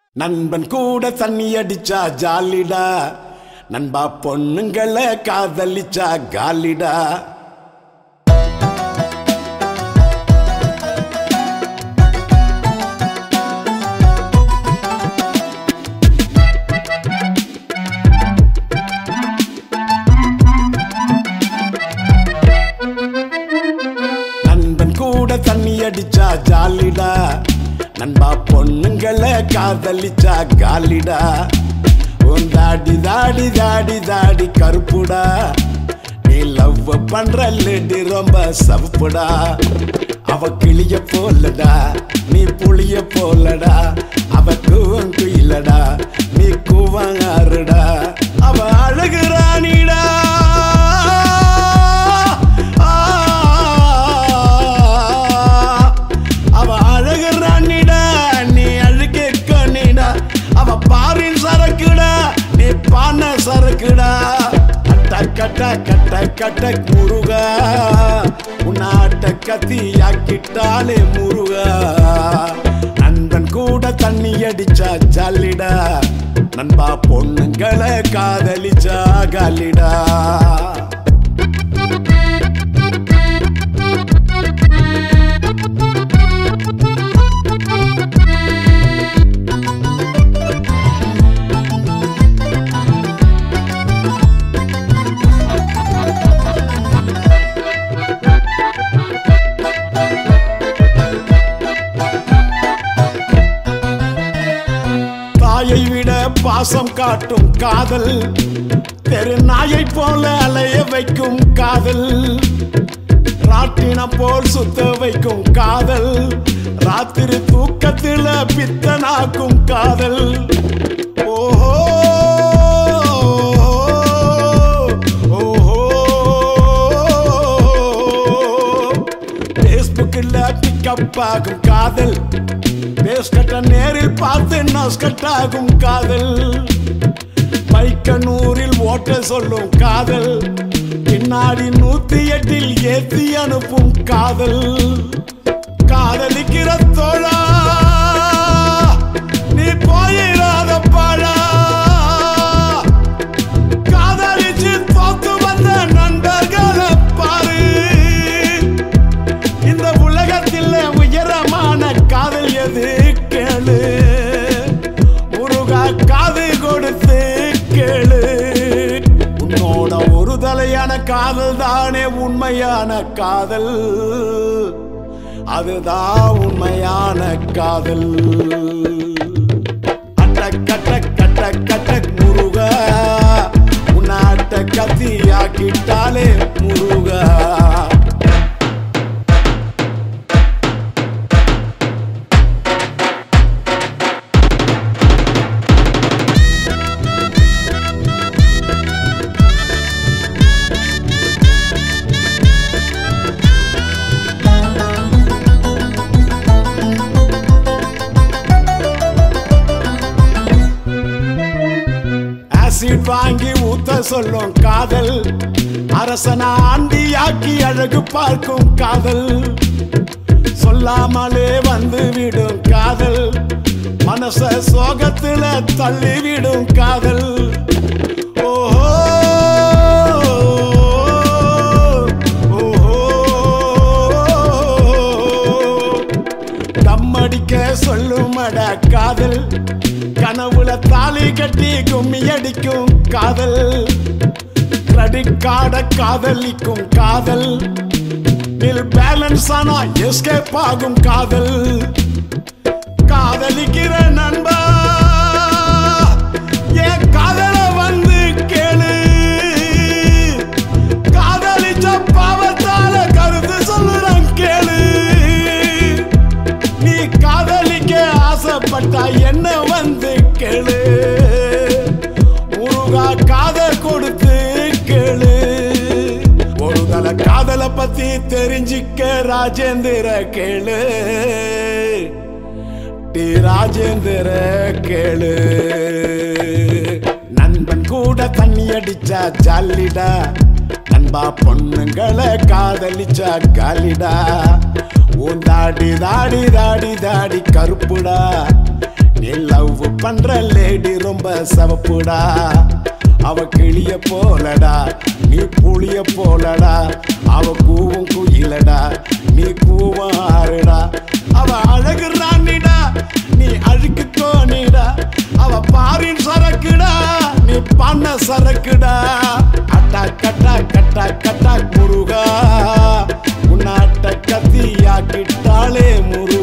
நண்பன் கூட தண்ணி அடிச்சா ஜாலிடா நண்பா பொண்ணுங்களை காதலிச்சா காலிடா நண்பன் கூட தண்ணி அடிச்சா ஜாலிடா நண்பா பொண்ணுங்களை காதலிச்சா காலிடா உன் தாடி தாடி தாடி தாடி கருப்புடா நீ லவ் பண்ற லேடி ரொம்ப சவுப்புடா அவ கிளிய போலடா நீ புளிய போலடா அவ கூவம் குயிலடா நீ கூவங்காருடா அவ அழகு ராணிடா அவ அழகு ராணிடா நீ அழுகு கண்ணிடா அவ பாரின் சரக்குடா நீ பான சரக்குடா கட்ட கட்ட கட்ட கட்ட முருகா உன்னாட்ட கத்தியாக்கிட்டாலே முருகா நண்பன் கூட தண்ணி அடிச்சா ஜல்லிடா நண்பா பொண்ணுங்களை காதலிச்சா காலிடா தாயை விட பாசம் காட்டும் காதல் தெரு நாயை போல அலைய வைக்கும் காதல் ராட்டினம் போல் சுத்த வைக்கும் காதல் ராத்திரி தூக்கத்தில பித்தனாக்கும் காதல் ஓஹோ ஓஹோ பேஸ்புக்கில் பிக்கப் ஆகும் காதல் பேஸ் கட்ட நேரில் பார்த்து நஸ்கட் ஆகும் காதல் பைக்கனூரில் ஓட்ட சொல்லும் காதல் பின்னாடி நூத்தி எட்டில் ஏத்தி அனுப்பும் காதல் காதலிக்கிற தோழா நீ போயிடாத பாழா காதலிச்சு தோத்து வந்த நண்பர்களை பாரு இந்த உலகத்தில் உயரமான காதல் எது கேளு முருகா காது கொடுத்து கேளு உன்னோட ஒரு தலையான காதல் தானே உண்மையான காதல் அதுதான் உண்மையான காதல் அட்ட கட்ட கட்ட கட்ட முருகா உன்னாட்ட கத்தியாக்கிட்டாலே முருகா ஆசிட் வாங்கி ஊத்த சொல்லும் காதல் அரசனா ஆண்டியாக்கி அழகு பார்க்கும் காதல் சொல்லாமலே வந்து விடும் காதல் மனச சோகத்துல தள்ளி விடும் காதல் ஓஹோ ஓஹோ தம் அடிக்க சொல்லுமட காதல் கனவுல தாலி கட்டி கும்மி அடிக்கும் காதல் கிரெடிட் கார்ட காதலிக்கும் காதல் பில் பேலன்ஸ் ஆனா எஸ்கேப் ஆகும் காதல் காதலிக்கிற நண்பா என் காதல வந்து கேளு காதலிச்ச பாவத்தால கருத்து சொல்லுறேன் கேளு நீ காதலிக்க ஆசைப்பட்டா என்ன வந்து கேளு முருகா காதல் கொடுத்து கேளு ஒரு தல காதலை பத்தி தெரிஞ்சிக்க ராஜேந்திர கேளு டி ராஜேந்திர கேளு நண்பன் கூட தண்ணி அடிச்சா ஜாலிடா நண்பா பொண்ணுங்களை காதலிச்சா காலிடா உன் தாடி தாடி தாடி தாடி கருப்புடா நீ லவ் பண்ற லேடி ரொம்ப சவப்புடா அவ கிளிய போலடா நீ புளிய போலடா அவ கூவும் குயிலடா நீ கூவம் ஆறுடா அவ அழகு ராணிடா நீ அழுக்கு தோணிடா அவ பாரின் சரக்குடா நீ பண்ண சரக்குடா அட்டா கட்டா கட்டா கட்டா முருகா உன்னாட்ட கத்தியாக்கிட்டாளே முருகா